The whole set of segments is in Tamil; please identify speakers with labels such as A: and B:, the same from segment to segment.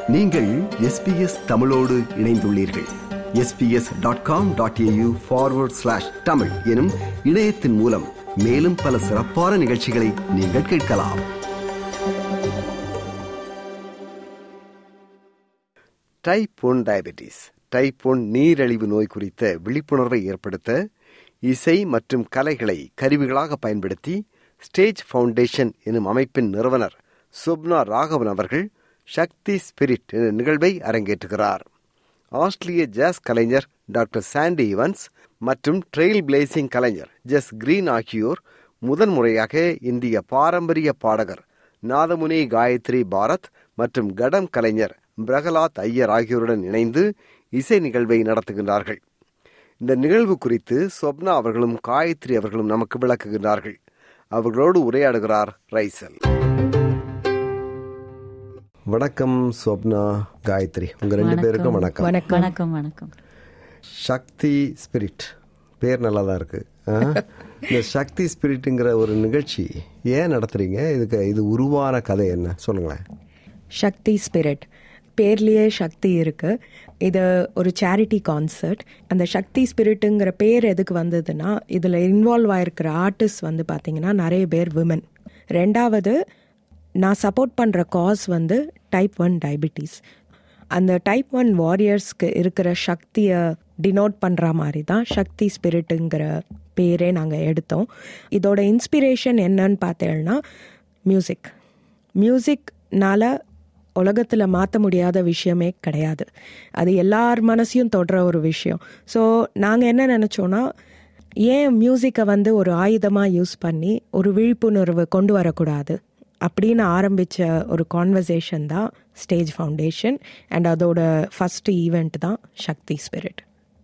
A: நீங்கள் எஸ்பிஎஸ் தமிழோடு இணைந்துள்ளீர்கள் SBS dot com dot AU forward slash Tamil எனும் இணையத்தின் மூலம் மேலும் பல சிறப்பான நிகழ்ச்சிகளை நீங்கள் கேட்கலாம் type one diabetes type one நீரிழிவு நோய் குறித்த விழிப்புணர்வை ஏற்படுத்த இசை மற்றும் கலைகளை கருவிகளாக பயன்படுத்தி ஸ்டேஜ் ஃபவுண்டேஷன் எனும் அமைப்பின் நிறுவனர் சுப்னா ராகவன் அவர்கள் சக்தி ஸ்பிரிட் என்ற நிகழ்வை அரங்கேற்றுகிறார் ஆஸ்திரேலிய ஜாஸ் கலைஞர் டாக்டர் சாண்டி இவன்ஸ் மற்றும் ட்ரெயில் பிளேசிங் கலைஞர் ஜஸ் கிரீன் ஆகியோர் முதன்முறையாக இந்திய பாரம்பரிய பாடகர் நாதமுனி காயத்ரி பாரத் மற்றும் கடம் கலைஞர் பிரகலாத் ஐயர் ஆகியோருடன் இணைந்து இசை நிகழ்வை நடத்துகின்றார்கள் இந்த நிகழ்வு குறித்து சொப்னா அவர்களும் காயத்ரி அவர்களும் நமக்கு விளக்குகின்றார்கள் அவர்களோடு உரையாடுகிறார் ரைசல் வணக்கம் சொப்னா காயத்ரி உங்க ரெண்டு பேருக்கும் வணக்கம்
B: வணக்கம் வணக்கம்
A: சக்தி ஸ்பிரிட் பேர் நல்லா தான் இருக்கு ஆ? இந்த சக்தி ஸ்பிரிட்டுங்கிற ஒரு நிகழ்ச்சி ஏன் நடத்துறீங்க இதுக்கு இது உருவான கதை என்ன சொல்லுங்களேன்
C: சக்தி ஸ்பிரிட் பேர்லயே சக்தி இருக்கு இது ஒரு சேரிட்டி கான்சர்ட் அந்த சக்தி ஸ்பிரிட்டுங்கிற பேர் எதுக்கு வந்ததுன்னா இதில் இன்வால்வ் ஆயிருக்கிற ஆர்டிஸ்ட் வந்து பார்த்தீங்கன்னா நிறைய பேர் விமன் ரெண்டாவது நான் சப்போர்ட் பண்ணுற காஸ் வந்து டைப் ஒன் டயபிட்டிஸ் அந்த டைப் ஒன் வாரியர்ஸ்க்கு இருக்கிற சக்தியை டினோட் பண்ணுற மாதிரி தான் சக்தி ஸ்பிரிட்டுங்கிற பேரே நாங்கள் எடுத்தோம் இதோட இன்ஸ்பிரேஷன் என்னன்னு பார்த்தேன்னா மியூசிக் மியூசிக்னால உலகத்தில் மாற்ற முடியாத விஷயமே கிடையாது அது எல்லார் மனசையும் தொடுற ஒரு விஷயம் ஸோ நாங்கள் என்ன நினச்சோன்னா ஏன் மியூசிக்கை வந்து ஒரு ஆயுதமாக யூஸ் பண்ணி ஒரு விழிப்புணர்வு கொண்டு வரக்கூடாது அப்படின்னு ஆரம்பித்த ஒரு கான்வர்சேஷன் தான் ஸ்டேஜ் ஃபவுண்டேஷன் அண்ட் அதோட ஃபஸ்ட்டு ஈவெண்ட் தான் சக்தி ஸ்பிரிட்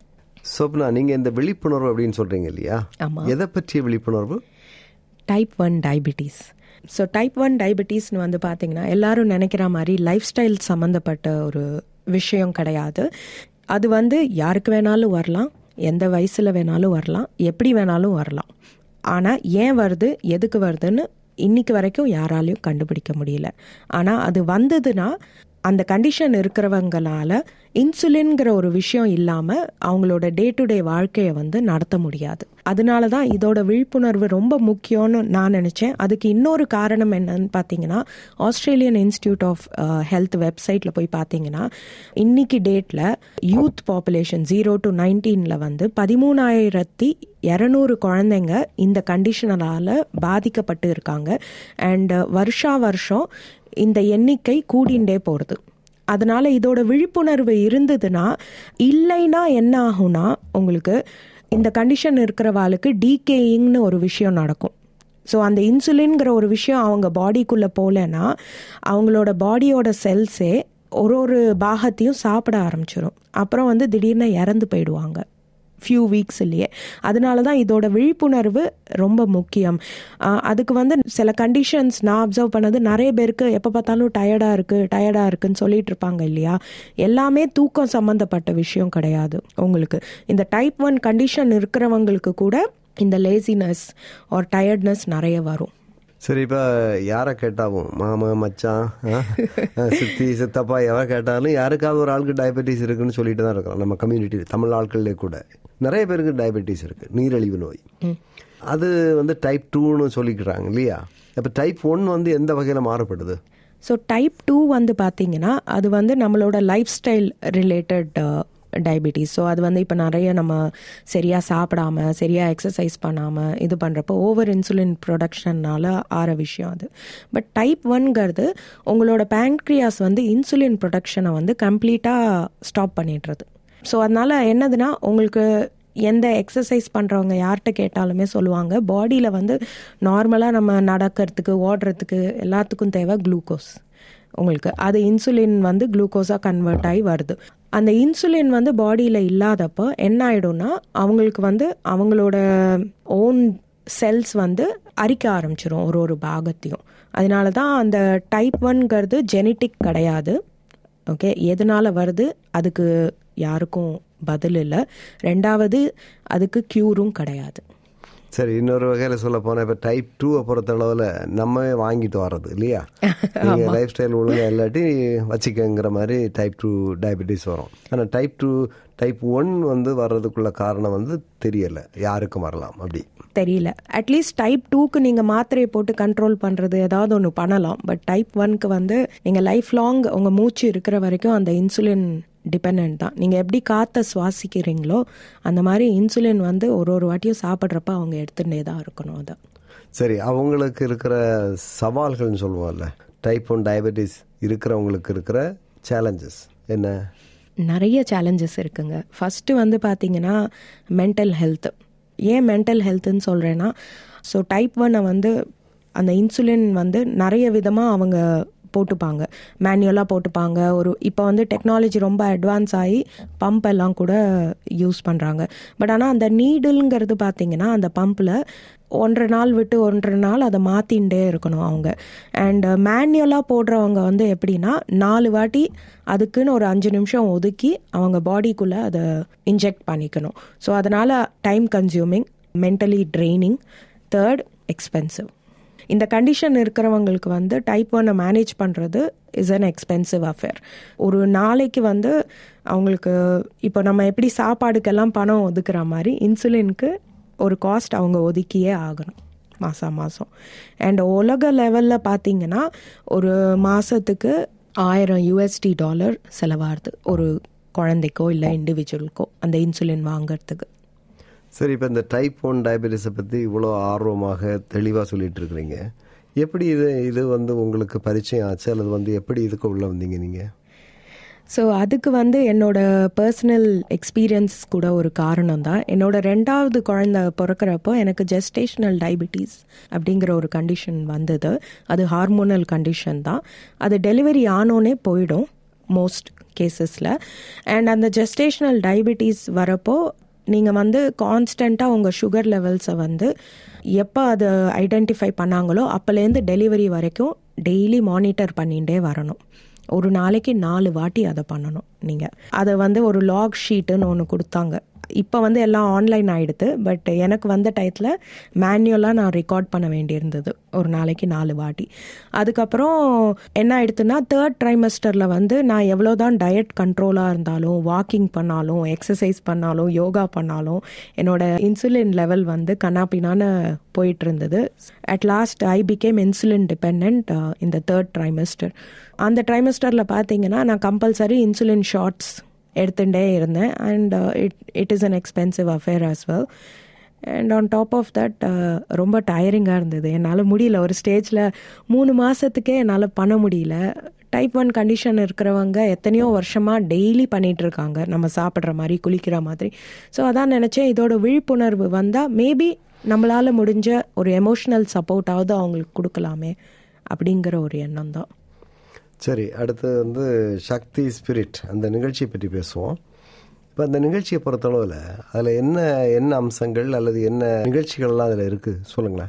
A: சொப்னா நீங்க இந்த விழிப்புணர்வு அப்படின்னு சொல்றீங்க இல்லையா
C: ஆமா.
A: எதை பற்றிய விழிப்புணர்வு
C: type one diabetes so type one டயபிட்டிஸ்னு வந்து பார்த்தீங்கன்னா எல்லாரும் நினைக்கிற மாதிரி லைஃப் ஸ்டைல் சம்மந்தப்பட்ட ஒரு விஷயம் கிடையாது அது வந்து யாருக்கு வேணாலும் வரலாம் எந்த வயசில் வேணாலும் வரலாம் எப்படி வேணாலும் வரலாம் ஆனால் ஏன் வருது எதுக்கு வருதுன்னு இன்னைக்கு வரைக்கும் யாராலையும் கண்டுபிடிக்க முடியல ஆனால் அது வந்ததுன்னா அந்த கண்டிஷன் இருக்கிறவங்களால இன்சுலின்ங்கிற ஒரு விஷயம் இல்லாமல் அவங்களோட டே டு டே வாழ்க்கையை வந்து நடத்த முடியாது அதனால தான் இதோட விழிப்புணர்வு ரொம்ப முக்கியம்னு நான் நினச்சேன் அதுக்கு இன்னொரு காரணம் என்னன்னு பார்த்தீங்கன்னா ஆஸ்திரேலியன் இன்ஸ்டியூட் ஆஃப் ஹெல்த் வெப்சைட்டில் போய் பார்த்தீங்கன்னா இன்னைக்கு டேட்டில் யூத் பாப்புலேஷன் ஜீரோ டு நைன்டீனில் வந்து பதிமூணாயிரத்தி இரநூறு குழந்தைங்க இந்த கண்டிஷனால பாதிக்கப்பட்டு இருக்காங்க அண்ட் வருஷா வருஷம் இந்த எண்ணிக்கை கூடிண்டே போகிறது அதனால இதோட விழிப்புணர்வு இருந்ததுன்னா இல்லைன்னா என்ன ஆகும்னா உங்களுக்கு இந்த கண்டிஷன் இருக்கிறவாளுக்கு டீகேயிங்னு ஒரு விஷயம் நடக்கும் ஸோ அந்த இன்சுலின்ங்கிற ஒரு விஷயம் அவங்க பாடிக்குள்ளே போகலன்னா அவங்களோட பாடியோட செல்ஸே ஒரு ஒரு பாகத்தையும் சாப்பிட ஆரம்பிச்சிடும் அப்புறம் வந்து திடீர்னு இறந்து போயிடுவாங்க ஃபியூ வீக்ஸ் இல்லையே அதனால தான் இதோட விழிப்புணர்வு ரொம்ப முக்கியம் ஆஹ் அதுக்கு வந்து சில கண்டிஷன்ஸ் நான் அப்சர்வ் பண்ணது நிறைய பேருக்கு எப்போ பார்த்தாலும் டயர்டாக இருக்குது டயர்டாக இருக்குன்னு சொல்லிட்டு இருப்பாங்க இல்லையா எல்லாமே தூக்கம் சம்மந்தப்பட்ட விஷயம் கிடையாது உங்களுக்கு இந்த டைப் ஒன் கண்டிஷன் இருக்கிறவங்களுக்கு கூட இந்த லேசினஸ் ஆர் டயர்ட்னஸ் நிறைய வரும்
A: சரி இப்ப யாரை கேட்டாவும் மாமா மச்சான் ஆ, சித்தி சித்தப்பா எவ கேட்டாலும் யாருக்காவது ஒரு ஆளுக்கு டயபெட்டிஸ் இருக்குன்னு சொல்லிட்டு தான் இருக்கிறோம் நம்ம கம்யூனிட்டி தமிழ் ஆட்கள்லே கூட நிறைய பேருக்கு டயபெட்டிஸ் இருக்கு நீரிழிவு நோய் அது வந்து டைப் டூன்னு சொல்லிக்கிறாங்க இல்லையா அப்ப டைப் ஒன் வந்து எந்த வகையில மாறுபடுது
C: ஸோ டைப் டூ வந்து பார்த்தீங்கன்னா அது வந்து நம்மளோட lifestyle related diabetes so அது வந்து இப்போ நிறைய நம்ம சரியாக சாப்பிடாம சரியாக எக்ஸசைஸ் பண்ணாமல் இது பண்ணுறப்போ ஓவர் இன்சுலின் ப்ரொடக்ஷன்னால ஆற விஷயம் அது பட் டைப் ஒன்ங்கிறது உங்களோட பேங்க்ரியாஸ் வந்து இன்சுலின் ப்ரொடக்ஷனை வந்து கம்ப்ளீட்டாக ஸ்டாப் பண்ணிடுறது ஸோ அதனால என்னதுன்னா உங்களுக்கு எந்த எக்ஸசைஸ் பண்ணுறவங்க யார்கிட்ட கேட்டாலுமே சொல்லுவாங்க பாடியில் வந்து நார்மலாக நம்ம நடக்கிறதுக்கு ஓடுறதுக்கு எல்லாத்துக்கும் தேவை குளுக்கோஸ் உங்களுக்கு அது இன்சுலின் வந்து குளுக்கோஸாக கன்வெர்ட் ஆகி வருது அந்த இன்சுலின் வந்து பாடியில் இல்லாதப்போ என்ன ஆயிடும்னா அவங்களுக்கு வந்து அவங்களோட ஓன் செல்ஸ் வந்து அரிக்க ஆரம்பிச்சிரும் ஒரு ஒரு பாகத்தையும் அதனால தான் அந்த டைப் ஒன்ங்கிறது ஜெனட்டிக் கிடையாது ஓகே எதனால வருது அதுக்கு யாருக்கும் பதில் இல்லை ரெண்டாவது அதுக்கு க்யூரும் கிடையாது
A: சரி இன்னொரு வகையில் சொல்ல போனால் இப்போ டைப் டூவை பொறுத்தளவில் நம்மவே வாங்கிட்டு வர்றது இல்லையா நீங்கள் லைஃப் ஸ்டைல் ஒழுங்காக இல்லாட்டி வச்சுக்கங்கிற மாதிரி டைப் டூ டயபெட்டிஸ் வரும் ஆனால் டைப் டூ டைப் ஒன் வந்து வர்றதுக்குள்ள காரணம் வந்து தெரியலை யாருக்கும் வரலாம் அப்படி
C: தெரியல அட்லீஸ்ட் டைப் டூக்கு நீங்கள் மாத்திரையை போட்டு கண்ட்ரோல் பண்ணுறது ஏதாவது ஒன்று பண்ணலாம் பட் டைப் ஒன்க்கு வந்து நீங்கள் லைஃப் லாங் உங்கள் மூச்சு இருக்கிற வரைக்கும் அந்த இன்சுலின் டிபெண்ட் தான் நீங்கள் எப்படி காற்றை சுவாசிக்கிறீங்களோ அந்த மாதிரி இன்சுலின் வந்து ஒரு ஒரு வாட்டியும் சாப்பிட்றப்ப அவங்க எடுத்துகிட்டே தான் இருக்கணும் அதை
A: சரி அவங்களுக்கு இருக்கிற சவால்கள்னு சொல்லுவோம்ல டைப் ஒன் டயபெட்டிஸ் இருக்கிறவங்களுக்கு இருக்கிற சேலஞ்சஸ் என்ன
C: நிறைய சேலஞ்சஸ் இருக்குங்க ஃபஸ்ட்டு வந்து பார்த்தீங்கன்னா மென்டல் ஹெல்த் ஏன் மென்டல் ஹெல்த்துன்னு சொல்கிறேன்னா ஸோ டைப் ஒன்னை வந்து அந்த இன்சுலின் வந்து நிறைய விதமாக அவங்க போட்டுப்பாங்க மேனுவலாக போட்டுப்பாங்க ஒரு இப்போ வந்து டெக்னாலஜி ரொம்ப அட்வான்ஸ் ஆகி பம்ப் எல்லாம் கூட யூஸ் பண்ணுறாங்க பட் ஆனால் அந்த நீடுங்கிறது பார்த்தீங்கன்னா அந்த பம்பில் ஒன்றரை நாள் விட்டு ஒன்றரை நாள் அதை மாற்றிகிட்டே இருக்கணும் அவங்க அண்ட் மேனுவலாக போடுறவங்க வந்து எப்படின்னா நாலு வாட்டி அதுக்குன்னு ஒரு அஞ்சு நிமிஷம் ஒதுக்கி அவங்க பாடிக்குள்ளே அதை இன்ஜெக்ட் பண்ணிக்கணும் ஸோ அதனால் time consuming mentally training third expensive இந்த கண்டிஷன் இருக்கிறவங்களுக்கு வந்து டைப் ஒன்னை மேனேஜ் பண்ணுறது இஸ் அன் எக்ஸ்பென்சிவ் அஃபேர் ஒரு நாளைக்கு வந்து அவங்களுக்கு இப்போ நம்ம எப்படி சாப்பாடுக்கெல்லாம் பணம் ஒதுக்குற மாதிரி இன்சுலினுக்கு ஒரு காஸ்ட் அவங்க ஒதுக்கியே ஆகணும் மாதம் மாதம் அண்ட் உலக லெவலில் பார்த்தீங்கன்னா ஒரு மாதத்துக்கு ஆயிரம் யூஎஸ்டி டாலர் செலவாகுது ஒரு குழந்தைக்கோ இல்லை இண்டிவிஜுவலுக்கோ அந்த இன்சுலின் வாங்கிறதுக்கு
A: சரி இப்போ இந்த டைப் ஒன் டயபெட்டிஸை பற்றி இவ்வளோ ஆர்வமாக தெளிவாக சொல்லிட்டு இருக்கிறீங்க எப்படி இது இது வந்து உங்களுக்கு பரிச்சயம் ஆச்சு அல்லது வந்து எப்படி இதுக்கு உள்ள வந்தீங்க நீங்கள்
C: ஸோ அதுக்கு வந்து என்னோட பர்சனல் எக்ஸ்பீரியன்ஸ் கூட ஒரு காரணம் தான் என்னோட ரெண்டாவது குழந்தை பிறக்கிறப்போ எனக்கு ஜெஸ்டேஷனல் டயபிட்டிஸ் அப்படிங்கிற ஒரு கண்டிஷன் வந்தது அது ஹார்மோனல் கண்டிஷன் தான் அது டெலிவரி ஆனோன்னே போயிடும் மோஸ்ட் கேசஸில் அண்ட் அந்த ஜெஸ்டேஷனல் டயபிட்டிஸ் வரப்போ நீங்கள் வந்து கான்ஸ்டண்ட்டாக உங்கள் சுகர் லெவல்ஸை வந்து எப்போ அதை ஐடென்டிஃபை பண்ணாங்களோ அப்போலேருந்து டெலிவரி வரைக்கும் டெய்லி மானிட்டர் பண்ணிகிட்டே வரணும் ஒரு நாளைக்கு நாலு வாட்டி அதை பண்ணணும் நீங்கள் அதை வந்து ஒரு லாக் ஷீட்டுன்னு ஒன்று கொடுத்தாங்க இப்போ வந்து எல்லாம் ஆன்லைன் ஆகிடுது பட் எனக்கு வந்த டயத்தில் மேனுவலாக நான் ரெக்கார்ட் பண்ண வேண்டியிருந்தது ஒரு நாளைக்கு நாலு வாட்டி அதுக்கப்புறம் என்ன ஆயிடுத்துன்னா தேர்ட் ட்ரைமஸ்டரில் வந்து நான் எவ்வளோ தான் டயட் கண்ட்ரோலாக இருந்தாலும் வாக்கிங் பண்ணாலும் எக்ஸசைஸ் பண்ணாலும் யோகா பண்ணாலும் என்னோட இன்சுலின் லெவல் வந்து கண்ணாப்பினான்னு போயிட்டு இருந்தது at last I became insulin depend இந்த தேர்ட் ட்ரைமஸ்டர் அந்த ட்ரைமஸ்டரில் பார்த்தீங்கன்னா நான் கம்பல்சரி இன்சுலின் ஷார்ட்ஸ் எடுத்துகிட்டே இருந்தேன் and it it is an expensive affair as well and on top of that ரொம்ப டயரிங்காக இருந்தது என்னால் முடியல ஒரு ஸ்டேஜில் மூணு மாதத்துக்கே என்னால் பண்ண முடியல டைப் ஒன் கண்டிஷன் இருக்கிறவங்க எத்தனையோ வருஷமாக டெய்லி பண்ணிகிட்டு இருக்காங்க நம்ம சாப்பிட்ற மாதிரி குளிக்கிற மாதிரி ஸோ அதான் நினச்சேன் இதோட விழிப்புணர்வு வந்தால் மேபி நம்மளால் முடிஞ்ச ஒரு எமோஷ்னல் சப்போர்ட்டாவது அவங்களுக்கு கொடுக்கலாமே அப்படிங்கிற ஒரு எண்ணம் தான்
A: சரி அடுத்து வந்து சக்தி ஸ்பிரிட் அந்த நிகழ்ச்சியை பற்றி பேசுவோம் இப்போ அந்த நிகழ்ச்சியை பொறுத்தளவில் அதில் என்ன என்ன அம்சங்கள் அல்லது என்ன நிகழ்ச்சிகள்லாம் அதில் இருக்குது சொல்லுங்களேன்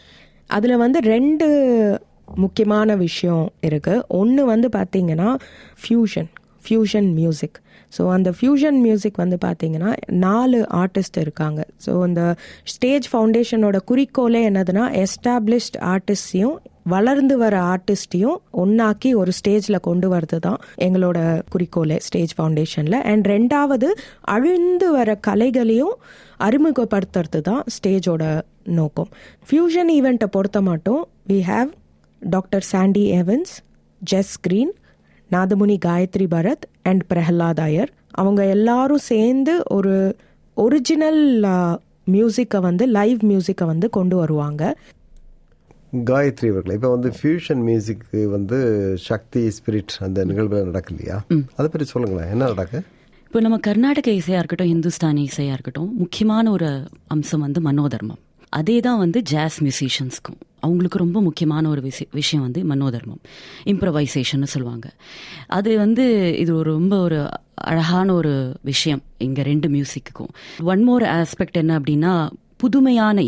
C: அதில் வந்து ரெண்டு முக்கியமான விஷயம் இருக்குது ஒன்று வந்து பார்த்தீங்கன்னா ஃப்யூஷன் ஃப்யூஷன் மியூசிக் ஸோ அந்த ஃப்யூஷன் மியூசிக் வந்து பார்த்தீங்கன்னா நாலு ஆர்டிஸ்ட் இருக்காங்க ஸோ அந்த ஸ்டேஜ் ஃபவுண்டேஷனோட குறிக்கோளே என்னதுன்னா எஸ்டாப்ளிஷ்ட் ஆர்டிஸ்டையும் வளர்ந்து வர ஆர்டிஸ்டையும் ஒன்னாக்கி ஒரு ஸ்டேஜில் கொண்டு வரது தான் எங்களோட குறிக்கோளே ஸ்டேஜ் ஃபவுண்டேஷனில் அண்ட் ரெண்டாவது அழிந்து வர கலைகளையும் அறிமுகப்படுத்துறது தான் ஸ்டேஜோட நோக்கம் ஃப்யூஷன் ஈவெண்ட்டை பொறுத்த மட்டும் we have doctor Sandy Evans Jess Green Nathamuni Gayathri Bharat and Prahlad Iyer அவங்க எல்லாரும் சேர்ந்து ஒரு ஒரிஜினல் மியூசிக்கை வந்து லைவ் மியூசிக்கை வந்து கொண்டு வருவாங்க
A: காயத்ரி அவர்கள் இப்போ வந்து ஃபியூஷன் மியூசிக்கு வந்து சக்தி ஸ்பிரிட் அந்த நிகழ்வு நடக்கு இல்லையா அதை பற்றி சொல்லுங்களேன் என்ன நடக்கு
B: இப்போ நம்ம கர்நாடக இசையாக இருக்கட்டும் இந்துஸ்தானி இசையாக இருக்கட்டும் முக்கியமான ஒரு அம்சம் வந்து மனோதர்மம் அதே தான் வந்து ஜாஸ் மியூசிஷியன்ஸ்க்கும் அவங்களுக்கு ரொம்ப முக்கியமான ஒரு விஷய விஷயம் வந்து மனோதர்மம் இம்ப்ரவைசேஷன் சொல்லுவாங்க அது வந்து இது ஒரு ரொம்ப ஒரு அழகான ஒரு விஷயம் இங்கே ரெண்டு மியூசிக்குக்கும் ஒன் மோர் ஆஸ்பெக்ட் என்ன அப்படின்னா புதுமையான இசை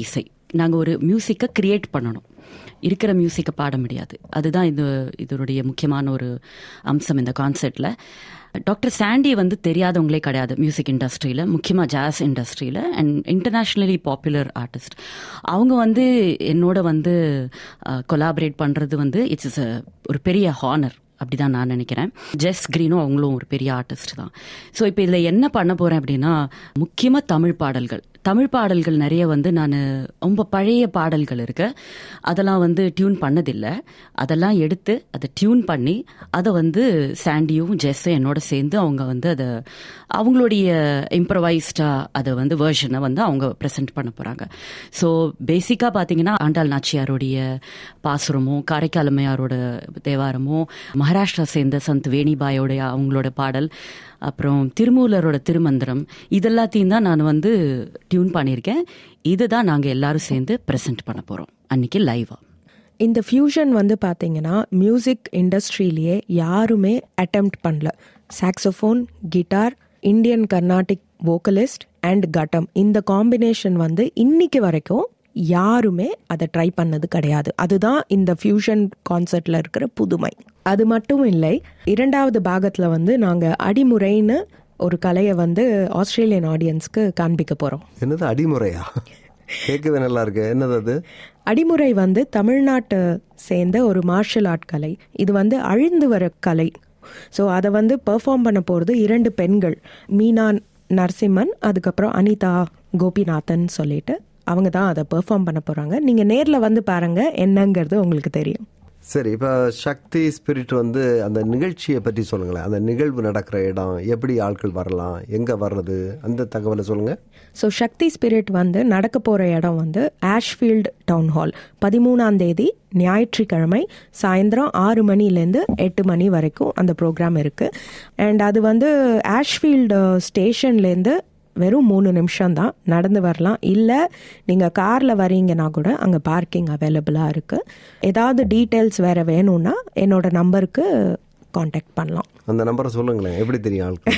B: நாங்கள் ஒரு மியூசிக்கை கிரியேட் பண்ணணும் இருக்கிற மியூசிக்கை பாட முடியாது அதுதான் இது இதனுடைய முக்கியமான ஒரு அம்சம் இந்த கான்செர்ட்டில் டாக்டர் சாண்டி வந்து தெரியாதவங்களே கிடையாது மியூசிக் இண்டஸ்ட்ரியில் முக்கியமாக ஜாஸ் இண்டஸ்ட்ரியில் அண்ட் இன்டர்நேஷ்னலி பாப்புலர் ஆர்டிஸ்ட் அவங்க வந்து என்னோட வந்து கொலாபரேட் பண்ணுறது வந்து இட்ஸ் இஸ் ஒரு பெரிய ஹானர் அப்படிதான் நான் நினைக்கிறேன் ஜெஸ் கிரீனும் அவங்களும் ஒரு பெரிய ஆர்டிஸ்ட் தான் ஸோ இப்போ இதில் என்ன பண்ண போகிறேன் அப்படின்னா முக்கியமாக தமிழ் பாடல்கள் தமிழ் பாடல்கள் நிறைய வந்து நான் ரொம்ப பழைய பாடல்கள் இருக்கு அதெல்லாம் வந்து டியூன் பண்ணதில்லை அதெல்லாம் எடுத்து அதை டியூன் பண்ணி அதை வந்து சாண்டியும் ஜெஸ்ஸும் என்னோட சேர்ந்து அவங்க வந்து அதை அவங்களுடைய இம்ப்ரவைஸ்டாக அதை வந்து வேர்ஷனை வந்து அவங்க ப்ரெசென்ட் பண்ண போகிறாங்க ஸோ பேசிக்காக பார்த்தீங்கன்னா ஆண்டாள் நாச்சியாருடைய பாசுரமும் காரைக்காலமையாரோட தேவாரமும் மகாராஷ்டிரா சேர்ந்த சந்த் வேணிபாயோடைய அவங்களோட பாடல் அப்புறம் திருமூலரோட திருமந்திரம் இதெல்லாத்தையும் தான் நான் வந்து டியூன் பண்ணியிருக்கேன் இதை தான் நாங்கள் எல்லாரும் சேர்ந்து ப்ரெசென்ட் பண்ண போகிறோம் அன்னைக்கு லைவாக
C: இந்த ஃபியூஷன் வந்து பார்த்தீங்கன்னா மியூசிக் இண்டஸ்ட்ரியிலேயே யாருமே அட்டெம்ப்ட் பண்ணல saxophone guitar Indian Carnatic vocalist and ghatam இந்த காம்பினேஷன் வந்து இன்னைக்கு வரைக்கும் யாருமே அதை ட்ரை பண்ணது கிடையாது அதுதான் இந்த ஃபியூஷன் கான்சர்ட்ல இருக்கிற புதுமை அது மட்டும் இல்லை இரண்டாவது பாகத்துல வந்து நாங்க அடிமுறைன்னு ஒரு கலையை வந்து ஆஸ்திரேலியன் ஆடியன்ஸ்க்கு காண்பிக்க போறோம்
A: என்னது அடிமுறையா கேட்கவே நல்லா இருக்கு என்னது அது
C: அடிமுறை வந்து தமிழ்நாட்டை சேர்ந்த ஒரு மார்ஷல் ஆர்ட் கலை இது வந்து அழிந்து வர கலை ஸோ அதை வந்து பெர்ஃபார்ம் பண்ண போகிறது இரண்டு பெண்கள் மீனா நரசிம்மன் அதுக்கப்புறம் அனிதா கோபிநாதன் சொல்லிட்டு அவங்க தான் அதை பெர்ஃபார்ம் பண்ண போகிறாங்க நீங்கள் நேரில் வந்து பாருங்க என்னங்கிறது உங்களுக்கு தெரியும்
A: சரி இப்போ சக்தி ஸ்பிரிட் வந்து அந்த நிகழ்ச்சியை பற்றி சொல்லுங்களேன் அந்த நிகழ்வு நடக்கிற இடம் எப்படி ஆட்கள் வரலாம் எங்கே வர்றது அந்த தகவலை சொல்லுங்கள்
C: ஸோ சக்தி ஸ்பிரிட் வந்து நடக்க போகிற இடம் வந்து ஆஷ்ஃபீல்டு டவுன் ஹால் பதிமூணாம் தேதி ஞாயிற்றுக்கிழமை சாயந்தரம் ஆறு மணிலேருந்து எட்டு மணி வரைக்கும் அந்த ப்ரோக்ராம் இருக்குது அண்ட் அது வந்து ஆஷ்ஃபீல்டு ஸ்டேஷன்லேருந்து வெறும் மூணு நிமிஷம் தான் நடந்து வரலாம் இல்லை நீங்கள் காரில் வரீங்கன்னா கூட அங்கே பார்க்கிங் அவைலபிளாக இருக்குது ஏதாவது டீட்டெயில்ஸ் வேறு வேணும்னா என்னோட நம்பருக்கு காண்டாக்ட் பண்ணலாம்
A: அந்த நம்பரை சொல்லுங்களேன் எப்படி தெரியும் ஆட்கள்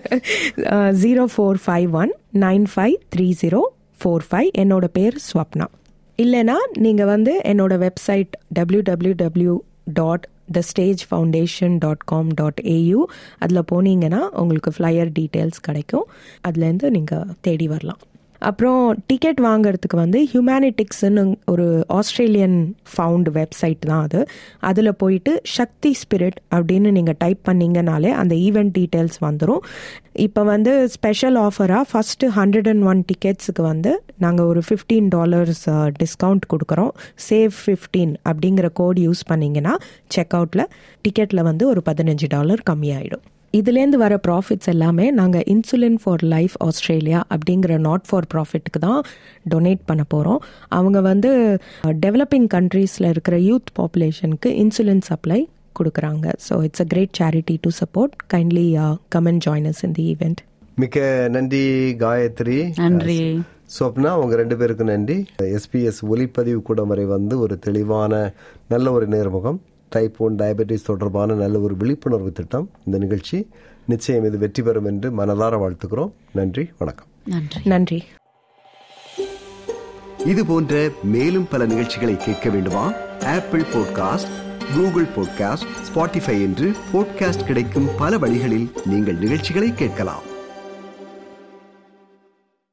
C: zero four five one nine five three zero four five என்னோட பேர் ஸ்வப்னா இல்லைனா நீங்கள் வந்து என்னோட website W W W dot the stage foundation dot com dot AU அதில் போனீங்கன்னா உங்களுக்கு ஃப்ளையர் டீட்டெயில்ஸ் கிடைக்கும் அதுலேருந்து நீங்கள் தேடி வரலாம் அப்புறம் டிக்கெட் வாங்குறதுக்கு வந்து ஹியூமனிட்டிக்ஸ்னு ஒரு ஆஸ்திரேலியன் ஃபவுண்ட் வெப்சைட் தான் அது அதில் போயிட்டு சக்தி ஸ்பிரிட் அப்படின்னு நீங்கள் டைப் பண்ணீங்கனாலே அந்த ஈவெண்ட் டீட்டெயில்ஸ் வந்துடும் இப்போ வந்து ஸ்பெஷல் ஆஃபராக ஃபஸ்ட்டு ஹண்ட்ரட் அண்ட் ஒன் டிக்கெட்ஸுக்கு வந்து நாங்கள் ஒரு ஃபிஃப்டீன் டாலர்ஸ் டிஸ்கவுண்ட் கொடுக்குறோம் சேவ் ஃபிஃப்டீன் அப்படிங்கிற கோட் யூஸ் பண்ணிங்கன்னா செக் அவுட்டில் டிக்கெட்டில் வந்து ஒரு பதினஞ்சு டாலர் கம்மியாயிடும் இதுலேருந்து வர ப்ராஃபிட்ஸ் எல்லாமே நாங்கள் இன்சுலின் ஃபார் லைஃப் ஆஸ்திரேலியா அப்படிங்கிற நாட் ஃபார் ப்ராஃபிட்டுக்கு தான் டொனேட் பண்ண போகிறோம் அவங்க வந்து டெவலப்பிங் கண்ட்ரீஸில் இருக்கிற யூத் பாப்புலேஷனுக்கு இன்சுலின் சப்ளை கொடுக்குறாங்க so it's a great charity to support kindly come and join us in the event
A: மிக்க நன்றி காயத்ரி
B: நன்றி
A: சொப்னா உங்க ரெண்டு பேருக்கும் நன்றி எஸ்பிஎஸ் ஒலிப்பதிவு கூடம் வரை வந்து ஒரு தெளிவான நல்ல ஒரு நேர்முகம் டைப் ஒன் டயபெட்டிஸ் தொடர்பான நல்ல ஒரு விழிப்புணர்வு திட்டம் இந்த நிகழ்ச்சி நிச்சயம் இது வெற்றி பெறும் என்று மனதார வாழ்த்துக்கிறோம் நன்றி வணக்கம்
B: நன்றி
C: நன்றி
A: இது போன்ற மேலும் பல நிகழ்ச்சிகளை கேட்க வேண்டுமா Apple podcast Google podcast Spotify என்று பாட்காஸ்ட் கிடைக்கும் பல வழிகளில் நீங்கள் நிகழ்ச்சிகளை கேட்கலாம்